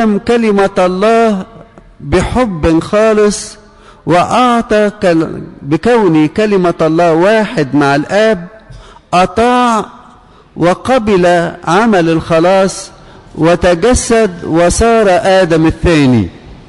استخدم كلمة الله بحب خالص وأعطى بكون كلمة الله واحد مع الآب أطاع وقبل عمل الخلاص وتجسد وصار آدم الثاني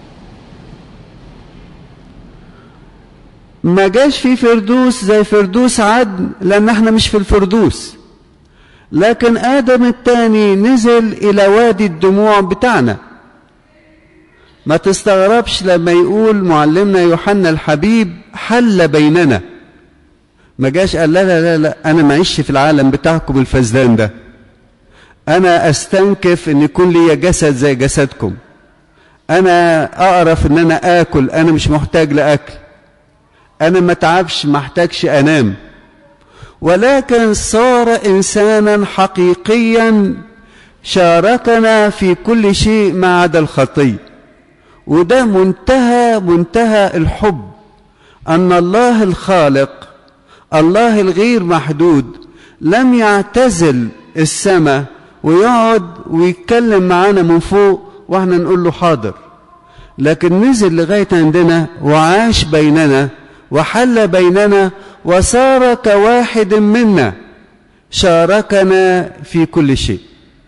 ما جاش في فردوس زي فردوس عدن لأن احنا مش في الفردوس لكن آدم الثاني نزل إلى وادي الدموع بتاعنا ما تستغربش لما يقول معلمنا يوحنا الحبيب حل بيننا ما جاش قال لا لا لا, لا أنا معيش في العالم بتاعكم الفزدان ده أنا أستنكف أن يكون لي جسد زي جسدكم أنا أعرف أن أنا آكل أنا مش محتاج لأكل أنا ما تعبش محتاجش أنام ولكن صار إنسانا حقيقيا شاركنا في كل شيء ما عدا الخطية وده منتهى منتهى الحب أن الله الخالق الله الغير محدود لم يعتزل السماء ويقعد ويتكلم معانا من فوق واحنا نقول له حاضر لكن نزل لغاية عندنا وعاش بيننا وحل بيننا وصار كواحد منا شاركنا في كل شيء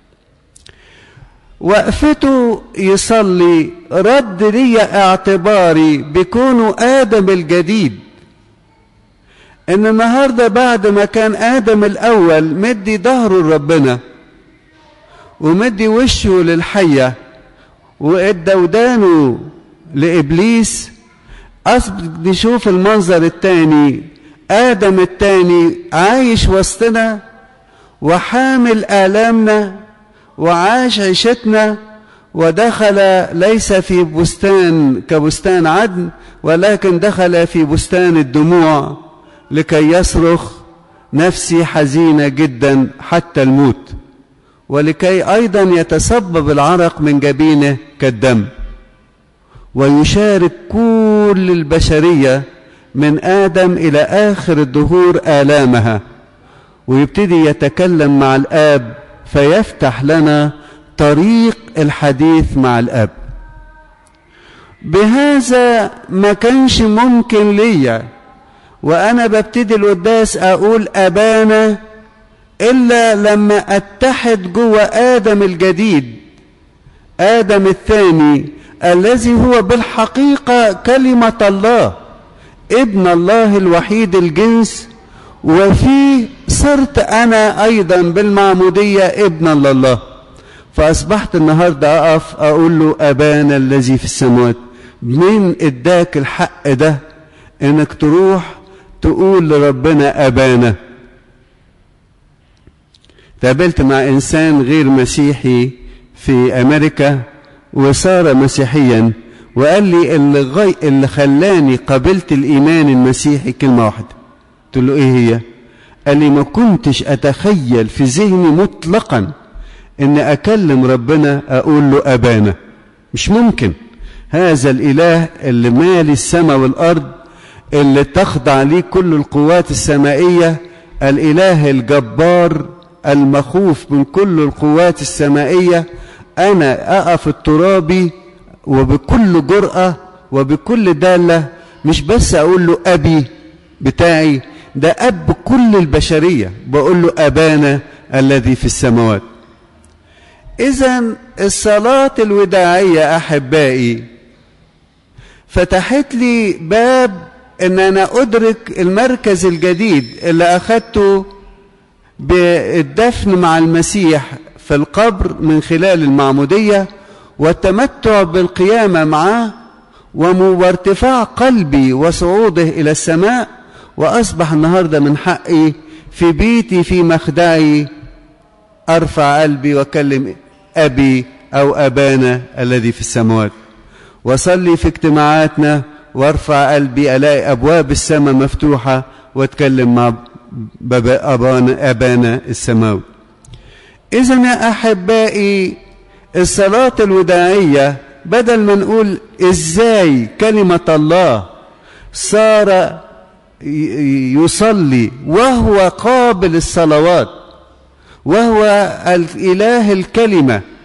وقفته يصلي رد لي اعتباري بكونه آدم الجديد ان النهارده بعد ما كان آدم الأول مدي ظهره لربنا ومدي وشه للحية وادى ودانه لإبليس أصبح نشوف المنظر التاني آدم التاني عايش وسطنا وحامل آلامنا وعاش عيشتنا ودخل ليس في بستان كبستان عدن ولكن دخل في بستان الدموع لكي يصرخ نفسي حزينة جدا حتى الموت ولكي أيضا يتسبب العرق من جبينه كالدم ويشارك كل البشرية من آدم إلى آخر الدهور آلامها ويبتدي يتكلم مع الآب فيفتح لنا طريق الحديث مع الأب بهذا ما كانش ممكن ليا وأنا ببتدي القداس أقول أبانا إلا لما أتحد جوه آدم الجديد آدم الثاني الذي هو بالحقيقة كلمة الله ابن الله الوحيد الجنس وفيه صرت أنا أيضا بالمعمودية ابنا لله فأصبحت النهاردة أقف أقول له أبانا الذي في السماوات من إداك الحق ده إنك تروح تقول لربنا أبانا تقابلت مع إنسان غير مسيحي في أمريكا وصار مسيحيا وقال لي اللي, غي... اللي خلاني قبلت الإيمان المسيحي كلمة واحدة قلت له إيه هي قال لي ما كنتش أتخيل في ذهني مطلقا إن أكلم ربنا أقول له أبانا مش ممكن هذا الإله اللي مالي السماء والأرض اللي تخضع ليه كل القوات السمائية الإله الجبار المخوف من كل القوات السمائية أنا أقف الترابي وبكل جرأة وبكل دالة مش بس أقول له أبي بتاعي ده أب كل البشرية بقول له أبانا الذي في السماوات إذا الصلاة الوداعية أحبائي فتحت لي باب إن أنا أدرك المركز الجديد اللي أخدته بالدفن مع المسيح في القبر من خلال المعمودية والتمتع بالقيامة معه وارتفاع قلبي وصعوده إلى السماء وأصبح النهاردة من حقي في بيتي في مخدعي أرفع قلبي وأكلم أبي أو أبانا الذي في السماوات وصلي في اجتماعاتنا وارفع قلبي ألاقي أبواب السماء مفتوحة واتكلم مع بابا أبانا, أبانا السماوي إذا يا أحبائي الصلاة الوداعية بدل ما نقول إزاي كلمة الله صار يصلي وهو قابل الصلوات وهو الإله الكلمة